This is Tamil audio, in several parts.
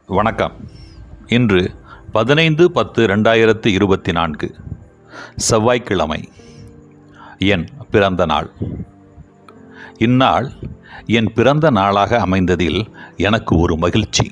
வணக்கம் இன்று பதினைந்து பத்து ரெண்டாயிரத்து இருபத்தி நான்கு செவ்வாய்க்கிழமை என் பிறந்த நாள் இந்நாள் என் பிறந்த நாளாக அமைந்ததில் எனக்கு ஒரு மகிழ்ச்சி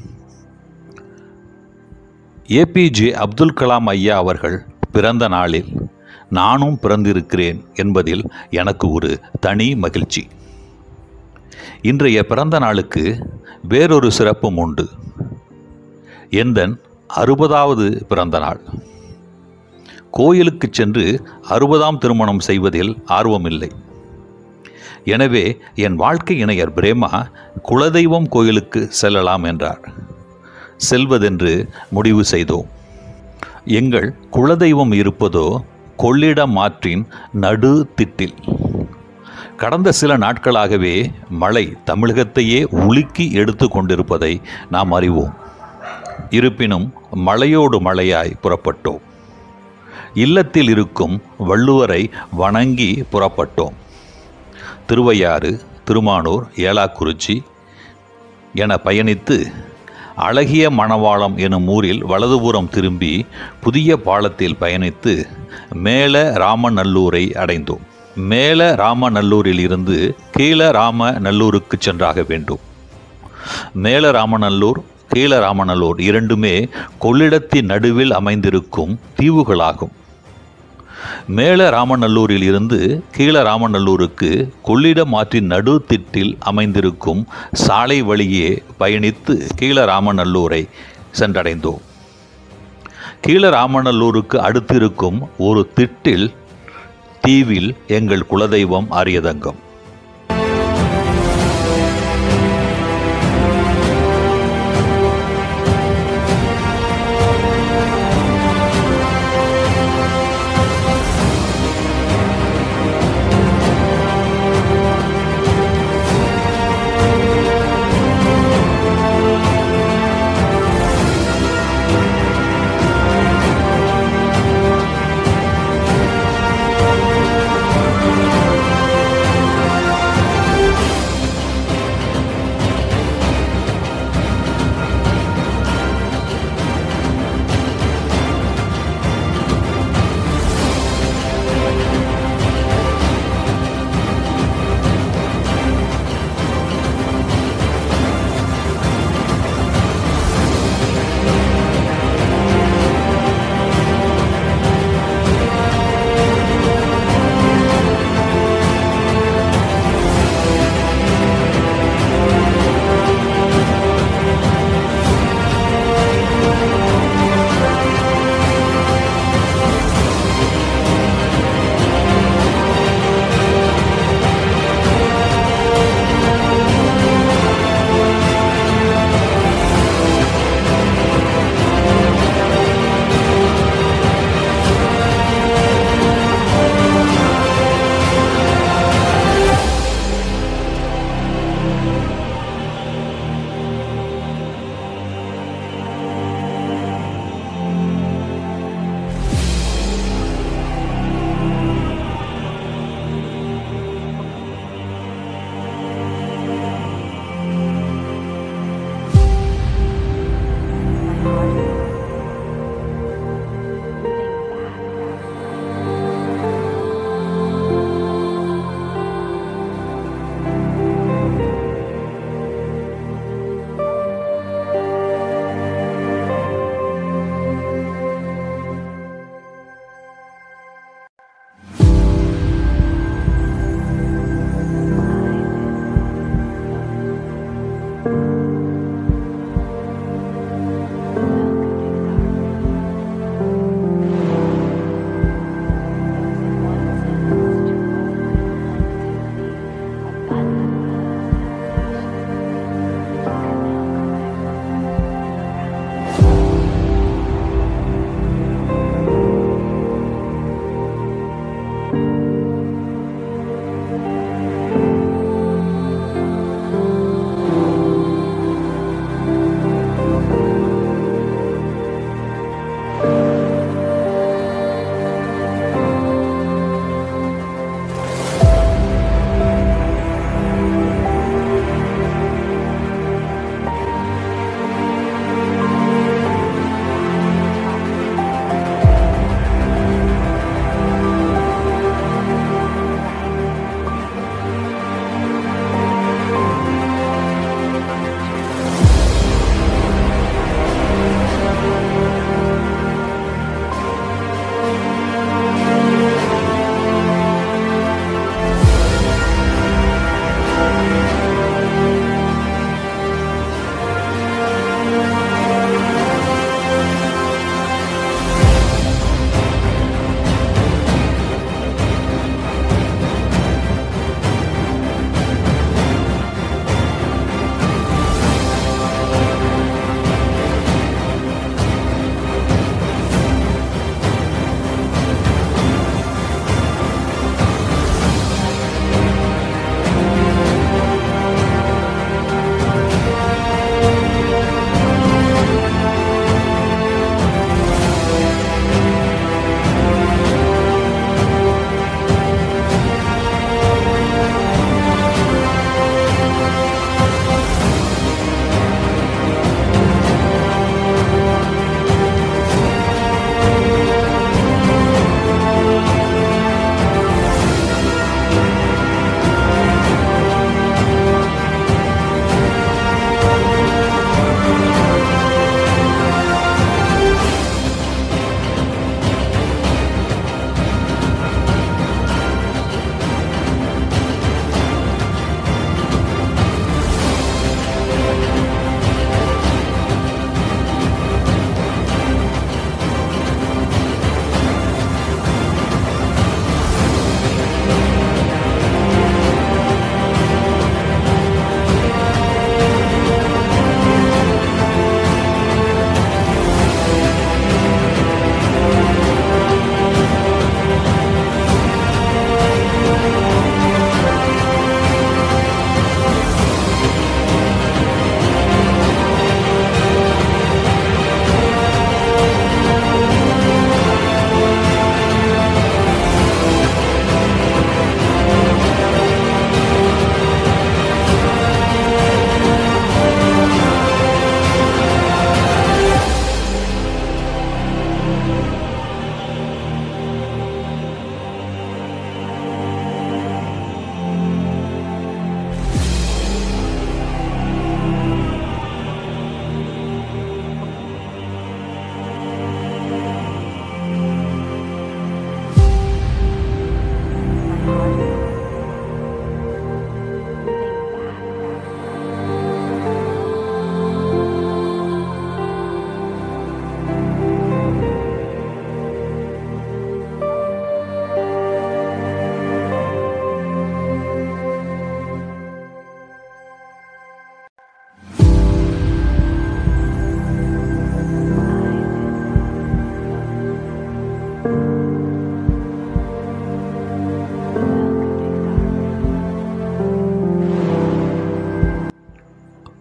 ஏபிஜே அப்துல் கலாம் ஐயா அவர்கள் பிறந்த நாளில் நானும் பிறந்திருக்கிறேன் என்பதில் எனக்கு ஒரு தனி மகிழ்ச்சி இன்றைய பிறந்த நாளுக்கு வேறொரு சிறப்பும் உண்டு எந்தன் அறுபதாவது பிறந்த நாள் கோயிலுக்கு சென்று அறுபதாம் திருமணம் செய்வதில் ஆர்வமில்லை எனவே என் வாழ்க்கை இணையர் பிரேமா குலதெய்வம் கோயிலுக்கு செல்லலாம் என்றார் செல்வதென்று முடிவு செய்தோம் எங்கள் குலதெய்வம் இருப்பதோ கொள்ளிடம் மாற்றின் நடு திட்டில் கடந்த சில நாட்களாகவே மழை தமிழகத்தையே உலுக்கி எடுத்து கொண்டிருப்பதை நாம் அறிவோம் இருப்பினும் மழையோடு மழையாய் புறப்பட்டோம் இல்லத்தில் இருக்கும் வள்ளுவரை வணங்கி புறப்பட்டோம் திருவையாறு திருமானூர் ஏலாக்குறிச்சி என பயணித்து அழகிய மணவாளம் எனும் ஊரில் வலதுபுறம் திரும்பி புதிய பாலத்தில் பயணித்து மேல ராமநல்லூரை அடைந்தோம் மேல ராமநல்லூரில் இருந்து கீழ ராமநல்லூருக்கு சென்றாக வேண்டும் மேல ராமநல்லூர் கீழ ராமநல்லூர் இரண்டுமே கொள்ளிடத்தின் நடுவில் அமைந்திருக்கும் தீவுகளாகும் மேல ராமநல்லூரில் இருந்து கீழ ராமநல்லூருக்கு கொள்ளிடம் ஆற்றின் நடுத்திட்டில் அமைந்திருக்கும் சாலை வழியே பயணித்து கீழ ராமநல்லூரை சென்றடைந்தோம் கீழ ராமநல்லூருக்கு அடுத்திருக்கும் ஒரு திட்டில் தீவில் எங்கள் குலதெய்வம் ஆரியதங்கம்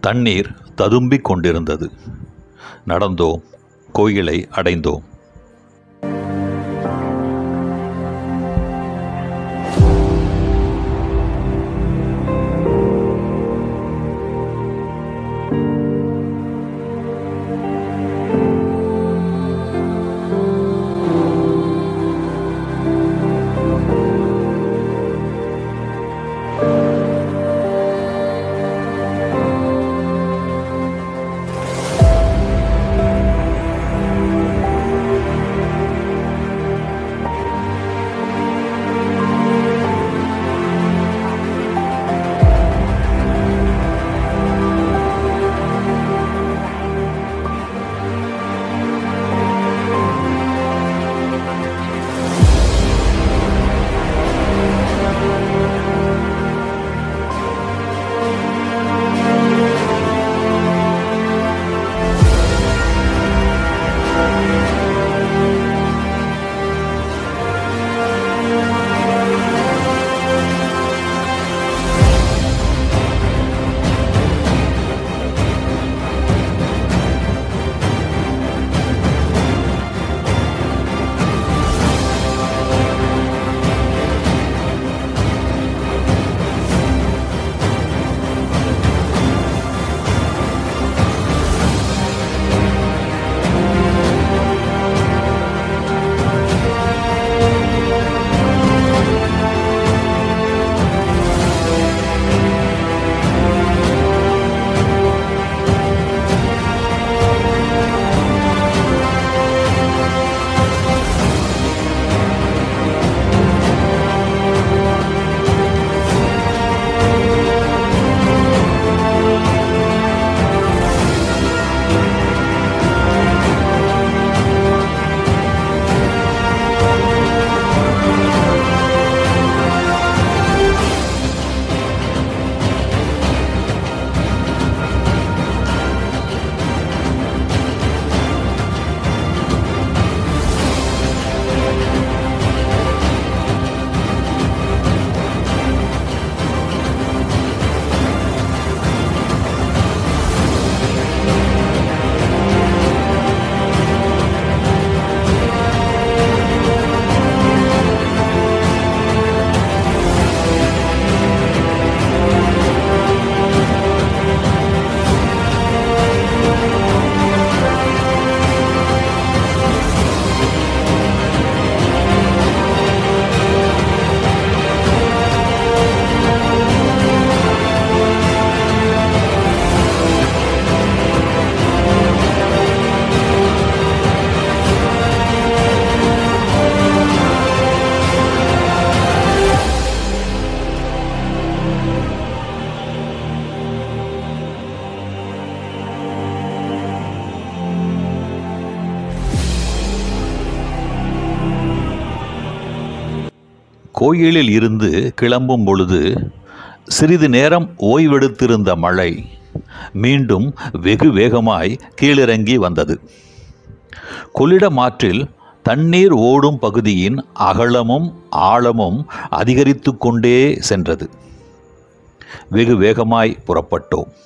தண்ணீர் ததும்பிக் கொண்டிருந்தது நடந்தோம் கோயிலை அடைந்தோம் கோயிலில் இருந்து கிளம்பும் பொழுது சிறிது நேரம் ஓய்வெடுத்திருந்த மழை மீண்டும் வெகு வேகமாய் கீழிறங்கி வந்தது கொள்ளிடம் ஆற்றில் தண்ணீர் ஓடும் பகுதியின் அகலமும் ஆழமும் அதிகரித்து கொண்டே சென்றது வெகு வேகமாய் புறப்பட்டோம்